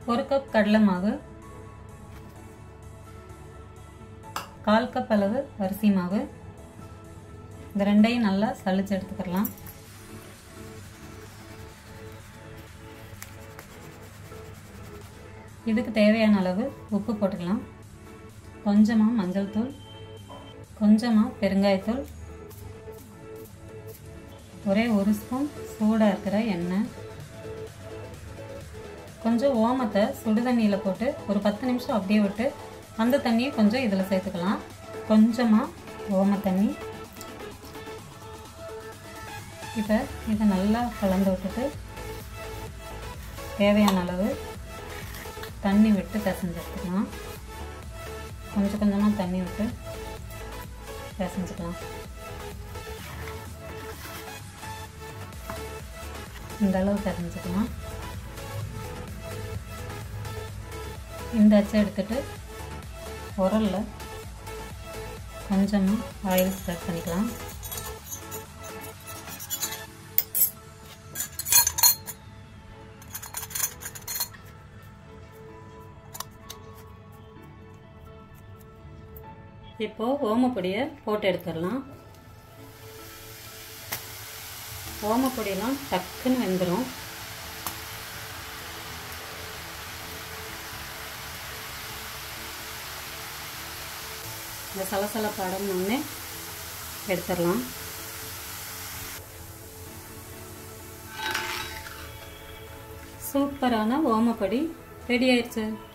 ஒரு கப் கடலை மாவு கால் கப் அளவு அரிசி மாவு இந்த ரெண்டையும் நல்லா சளிச்சு எடுத்துக்கலாம் இதுக்கு தேவையான அளவு உப்பு போட்டுக்கலாம் கொஞ்சமாக மஞ்சள் தூள் கொஞ்சமாக பெருங்காயத்தூள் ஒரே ஒரு ஸ்பூன் சூடாக இருக்கிற எண்ணெய் கொஞ்சம் ஓமத்தை சுடுதண்ணியில் போட்டு ஒரு பத்து நிமிஷம் அப்படியே விட்டு அந்த தண்ணியை கொஞ்சம் இதில் சேர்த்துக்கலாம் கொஞ்சமாக ஓம தண்ணி இப்போ இதை நல்லா கலந்து விட்டுட்டு தேவையான அளவு தண்ணி விட்டு பிசைஞ்சு எடுத்துக்கலாம் கொஞ்சம் கொஞ்சமாக தண்ணி விட்டு பிசைஞ்சுக்கலாம் இந்த அளவு பிசைஞ்சுக்கலாம் இந்த அச்சை எடுத்துட்டு உரலில் கொஞ்சமாக ஆயில் ஸ்ப்ரெட் பண்ணிக்கலாம் இப்போ ஓமப்பொடியை போட்டு எடுத்துடலாம் ஓமப்பொடியெல்லாம் டக்குன்னு வெந்துடும் இந்த சலசல படம்னு எடுத்துடலாம் சூப்பரான ஓமப்பொடி ரெடி ஆயிடுச்சு